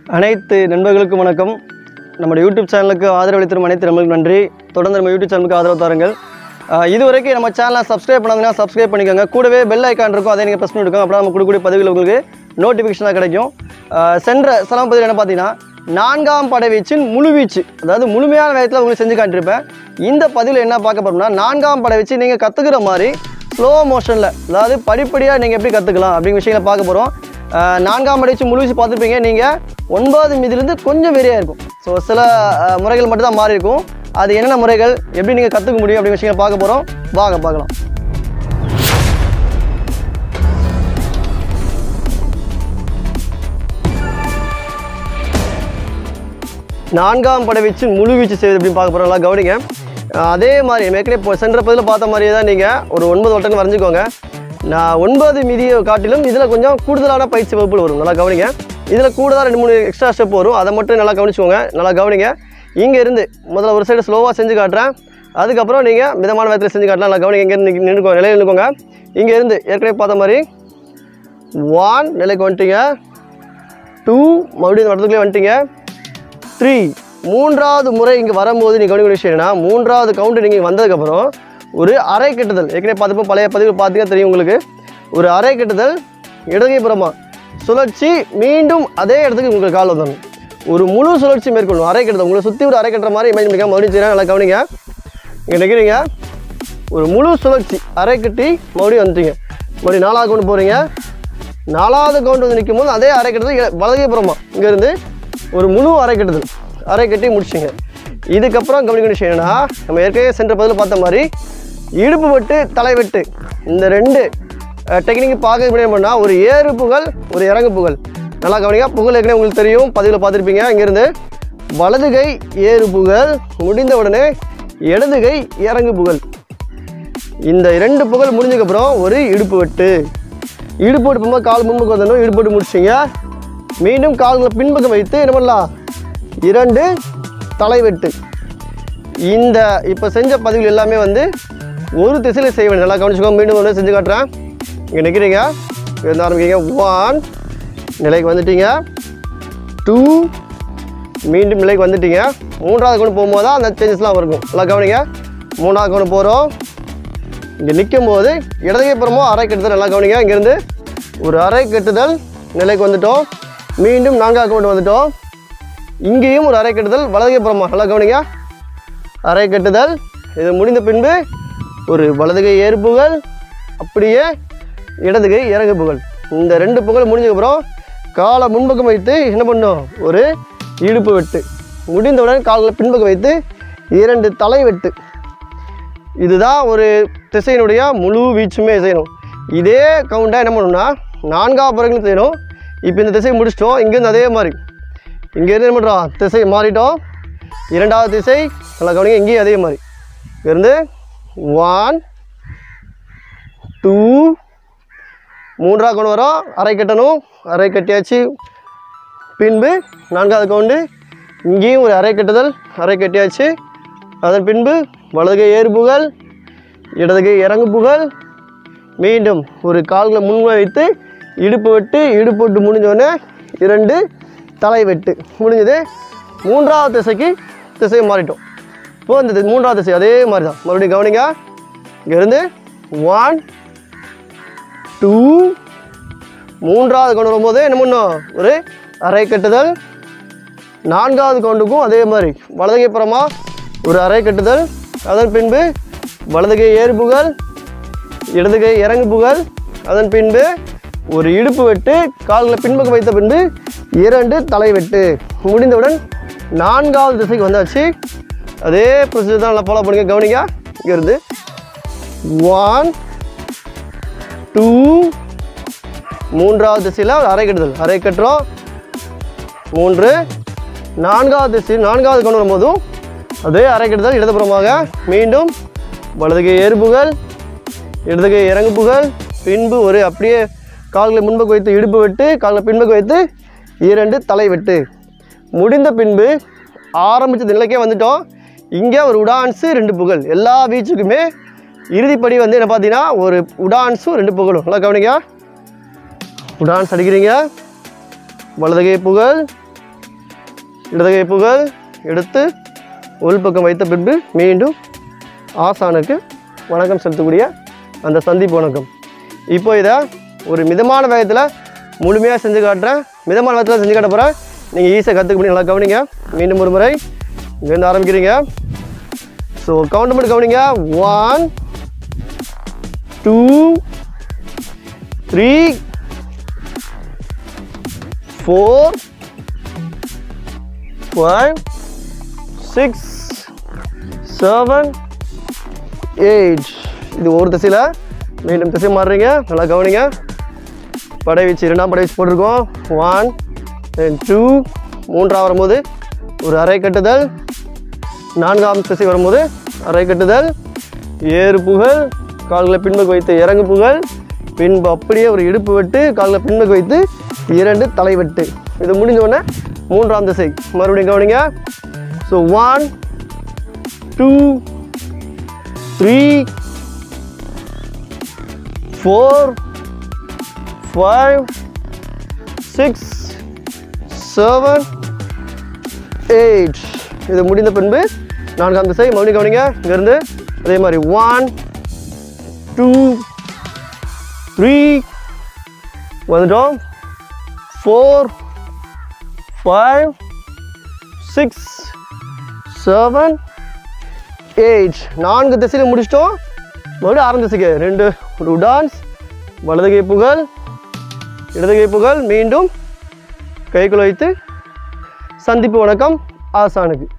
அனைத்து நண்பர்களுக்கும் வணக்கம் நம்முடைய யூடியூப் சேனலுக்கு ஆதரவு தரும் அனைத்து நண்பர்களுக்கும் நன்றி தொடர்ந்து நம்ம யூடியூப் சேனலுக்கு ஆதரவு தாருங்கள் ஆஹ் இதுவரைக்கும் நம்ம சேனலை சப்ஸ்கிரைப் பண்ணாங்கன்னா சப்ஸ்கிரைப் பண்ணிக்கோங்க கூடவே பெல் ஐக்கான் இருக்கும் அதை நீங்கள் ப்ரெஸ் பண்ணிவிடுங்க அப்போ நம்ம கொடுக்கக்கூடிய பதிவுகள் உங்களுக்கு நோட்டிஃபிகேஷனாக கிடைக்கும் ஆஹ் சென்ற சிரம பதிவில் என்ன பார்த்தீங்கன்னா நான்காம் படைவீச்சின் முழுவீச்சு அதாவது முழுமையான வேகத்தில் உங்களுக்கு செஞ்சு காட்டியிருப்பேன் இந்த பதிவில் என்ன பார்க்க போறோம்னா நான்காம் படைவீச்சு நீங்கள் கற்றுக்கிற மாதிரி ஸ்லோ மோஷனில் அதாவது படிப்படியாக நீங்கள் எப்படி கற்றுக்கலாம் அப்படிங்கிற விஷயங்களை பார்க்க போகிறோம் நான்காம் படை வச்சு முழு வச்சு பார்த்துருப்பீங்க நீங்கள் ஒன்பது மீதிலேருந்து கொஞ்சம் வெறியாக இருக்கும் ஸோ சில அஹ், முறைகள் மட்டும் தான் மாறி இருக்கும் அது என்னென்ன முறைகள் எப்படி நீங்கள் கற்றுக்க முடியும் அப்படிங்கிற விஷயங்களை பார்க்க போகிறோம் வாங்க பார்க்கலாம் நான்காம் படை வச்சு முழு வீச்சு செய்வது எப்படி பார்க்க போகிறோம் கவனிங்க அஹ் அதே மாதிரி ஏற்கனவே இப்போ சென்ற பதில் பார்த்த மாதிரியே தான் நீங்கள் ஒரு ஒன்பது வட்டங்கள் வரைஞ்சிக்கோங்க நான் ஒன்பது மீதியை காட்டிலும் இதில் கொஞ்சம் கூடுதலான பயிற்சி வகுப்புகள் வரும் நல்லா கவனிங்க இதில் கூடுதலாக ரெண்டு மூணு எக்ஸ்ட்ரா ஸ்டெப் வரும் அதை மட்டும் நல்லா கவனிச்சுக்கோங்க நல்லா கவனிங்க இங்கே இருந்து முதல்ல ஒரு சைடு ஸ்லோவாக செஞ்சு காட்டுறேன் அதுக்கப்புறம் நீங்கள் மிதமான வேகத்தில் செஞ்சு காட்டலாம் நல்லா கவனிங்க இங்கே இருந்து நின்றுக்கோங்க நிலையில் நின்றுக்கோங்க இங்கே இருந்து ஏற்கனவே பார்த்த மாதிரி ஒன் நிலைக்கு வந்துட்டீங்க டூ மறுபடியும் இந்த வட்டத்துக்குள்ளே வந்துட்டீங்க த்ரீ மூன்றாவது முறை இங்கே வரும்போது நீங்கள் கவனிக்க விஷயம் என்னன்னா மூன்றாவது கவுண்ட் நீங்கள் வந்ததுக்கப்புறம் ஒரு அரை கட்டுதல் ஏற்கனவே பார்த்தப்போ பழைய பதிவு பார்த்தீங்கன்னா தெரியும் உங்களுக்கு ஒரு அரை கட்டுதல் இடதுகை புறமா சுழற்சி மீண்டும் அதே இடத்துக்கு உங்களுக்கு கால் வந்துடணும் ஒரு முழு சுழற்சி மேற்கொள்ளணும் அரை கட்டுதல் உங்களை சுற்றி ஒரு அரை கட்டுற மாதிரி இமேஜ் பண்ணிக்க மறுபடியும் செய்யறேன் நல்லா கவனிங்க இங்கே நிற்கிறீங்க ஒரு முழு சுழற்சி அரை கட்டி மறுபடியும் வந்துட்டீங்க மறுபடியும் நாலாவது கவுண்ட் போகிறீங்க நாலாவது கவுண்ட் வந்து நிற்கும் போது அதே அரை கட்டுதல் வலதுகை புறமா இங்கேருந்து ஒரு முழு அரை கட்டுதல் அரை கட்டி முடிச்சிங்க இதுக்கப்புறம் கவனிக்க விஷயம் என்னன்னா நம்ம ஏற்கனவே சென்ற பதில் பார்த்த மாதிரி இடுப்பு வெட்டு தலை வெட்டு இந்த ரெண்டு டெக்னிக் பார்க்க முடியும் பண்ணால் ஒரு ஏறு புகழ் ஒரு இறங்கு புகழ் நல்லா கவனிங்க புகழ் ஏற்கனவே உங்களுக்கு தெரியும் பதிவில் பார்த்துருப்பீங்க இங்கேருந்து வலது கை ஏறு புகழ் முடிந்த உடனே இடது கை இறங்கு புகழ் இந்த இரண்டு புகழ் முடிஞ்சதுக்கப்புறம் ஒரு இடுப்பு வெட்டு இடுப்பு வெட்டு போகும்போது கால் முன்பக்கம் வந்துடணும் இடுப்பு வெட்டு முடிச்சிங்க மீண்டும் கால்களை பின்பக்கம் வைத்து என்ன பண்ணலாம் இரண்டு தலைவெட்டு இந்த இப்போ செஞ்ச பதிவுகள் எல்லாமே வந்து ஒரு திசையில் செய்ய வேண்டிய நல்லா கவனிச்சுக்கோங்க மீண்டும் ஒன்று செஞ்சு காட்டுறேன் இங்கே நிற்கிறீங்க இருந்து ஆரம்பிக்கிறீங்க ஒன் நிலைக்கு வந்துட்டீங்க டூ மீண்டும் நிலைக்கு வந்துட்டீங்க மூன்றாவது கொண்டு போகும்போது தான் அந்த சேஞ்சஸ்லாம் இருக்கும் நல்லா கவனிங்க மூணாவது கொண்டு போகிறோம் இங்கே நிற்கும் போது இடதுகை புறமோ அரை கட்டுதல் நல்லா கவனிங்க இங்கேருந்து ஒரு அரை கட்டுதல் நிலைக்கு வந்துட்டோம் மீண்டும் நான்காவது கொண்டு வந்துட்டோம் இங்கேயும் ஒரு அரை கட்டுதல் வலதுகை புறமா நல்லா கவனிங்க அரை கட்டுதல் இது முடிந்த பின்பு ஒரு வலதுகை ஏறுப்புகள் அப்படியே இடதுகை இறங்கு புகழ் இந்த ரெண்டு புகழ் முடிஞ்சதுக்கப்புறம் காலை முன்பக்கம் வைத்து என்ன பண்ணோம் ஒரு இடுப்பு வெட்டு முடிந்தவுடன் கால்களை பின்பக்கம் வைத்து இரண்டு தலை வெட்டு இதுதான் ஒரு திசையினுடைய முழு வீச்சுமே செய்யணும் இதே கவுண்டாக என்ன பண்ணணும்னா நான்காவது புறங்களும் செய்யணும் இப்போ இந்த திசை முடிச்சிட்டோம் இங்கேருந்து அதே மாதிரி இங்கேருந்து என்ன பண்ணுறோம் திசை மாறிட்டோம் இரண்டாவது திசை நல்லா கவனிங்க இங்கேயும் அதே மாதிரி இருந்து ஒன் டூ மூன்றாவது கொண்டு வரோம் அரை கட்டணும் அரை கட்டியாச்சு பின்பு நான்காவது கவுண்டு இங்கேயும் ஒரு அரை கட்டுதல் அரை கட்டியாச்சு அதன் பின்பு வலதுகை ஏறுபுகள் இடதுகை இறங்கு புகழ் மீண்டும் ஒரு கால்களை முன்முறை வைத்து இடுப்பு வெட்டு இடுப்பு வெட்டு முடிஞ்சோடனே இரண்டு தலை வெட்டு முடிஞ்சது மூன்றாவது திசைக்கு திசையை மாறிட்டோம் இப்போ இந்த தி- மூன்றாவது திசை அதே மாதிரி தான் மறுபடியும் கவனிங்க இங்கேருந்து ஒன் டூ மூன்றாவது கொண்டு வரும்போது என்ன பண்ணும் ஒரு அரை கட்டுதல் நான்காவது கவுண்டுக்கும் அதே மாதிரி வலதுகை புறமா ஒரு அரை கட்டுதல் அதன் பின்பு வலதுகை ஏறுபுகள் இடதுகை இறங்கு புகழ் அதன் பின்பு ஒரு இடுப்பு வெட்டு கால்களை பின்பக்கம் வைத்த பின்பு இரண்டு தலை வெட்டு முடிந்தவுடன் நான்காவது திசைக்கு வந்தாச்சு அதே ப்ரொசீஜர் தான் நல்லா ஃபாலோ பண்ணுங்க கவனிங்க இங்கேருந்து ஒன் டூ மூன்றாவது திசையில் அரை கட்டுதல் அரை கட்டுறோம் மூன்று நான்காவது திசை நான்காவது கொண்டு வரும்போதும் அதே அரை கட்டுதல் இடதுபுறமாக மீண்டும் வலதுகை ஏறுபுகள் இடதுகை இறங்குப்புகள் பின்பு ஒரு அப்படியே கால்களை முன்பக்கம் வைத்து இடுப்பு வெட்டு கால்களை பின்பக்கம் வைத்து இரண்டு தலை வெட்டு முடிந்த பின்பு ஆரம்பித்த நிலைக்கே வந்துட்டோம் இங்கே ஒரு உடான்ஸு ரெண்டு புகழ் எல்லா பீச்சுக்குமே இறுதிப்படி வந்து என்ன பார்த்தீங்கன்னா ஒரு உடான்ஸும் ரெண்டு புகழும் நல்லா கவனிங்க உடான்ஸ் அடிக்கிறீங்க வலதுகை புகழ் இடது கை புகழ் எடுத்து உள்பக்கம் வைத்த பின்பு மீண்டும் ஆசானுக்கு வணக்கம் செலுத்தக்கூடிய அந்த சந்திப்பு வணக்கம் இப்போ இதை ஒரு மிதமான வேகத்தில் முழுமையாக செஞ்சு காட்டுறேன் மிதமான வேகத்தில் செஞ்சு காட்ட போகிறேன் நீங்கள் ஈஸியாக கற்றுக்க முடியும் நல்லா கவனிங்க மீண்டும் ஒரு முறை இங்கேருந்து ஆரம்பிக்கிறீங்க ஸோ கவுண்ட் மட்டும் கவனிங்க one two three four five six seven eight இது ஒரு திசையில் மீண்டும் திசை மாறுறீங்க நல்லா கவனிங்க படைவீச்சு இரண்டாம் படைவீச்சு போட்டிருக்கோம் ஒன் தென் டூ மூன்றாம் வரும்போது ஒரு அரை கட்டுதல் நான்காம் திசை வரும்போது அரை கட்டுதல் ஏறு புகழ் கால்களை பின்பக்கு வைத்து இறங்கு புகழ் பின்பு அப்படியே ஒரு இடுப்பு வெட்டு கால்களை பின்பக்கு வைத்து இரண்டு தலைவெட்டு இது முடிஞ்ச உடனே மூன்றாம் திசை மறுபடியும் கவனிங்க so one two three four five six seven eight இது முடிந்த பின்பு நான்காம் திசை மறுபடியும் கவனிங்க இங்கேருந்து அதே மாதிரி ஒன் டூ த்ரீ வந்துட்டோம் four five six seven eight நான்கு திசையில் முடிச்சிட்டோம் மறுபடியும் ஆரம்ப திசைக்கு ரெண்டு ஒரு டான்ஸ் வலது கை புகழ் இடது கை புகழ் மீண்டும் கைக்குள் வைத்து சந்திப்பு வணக்கம் ஆசானுக்கு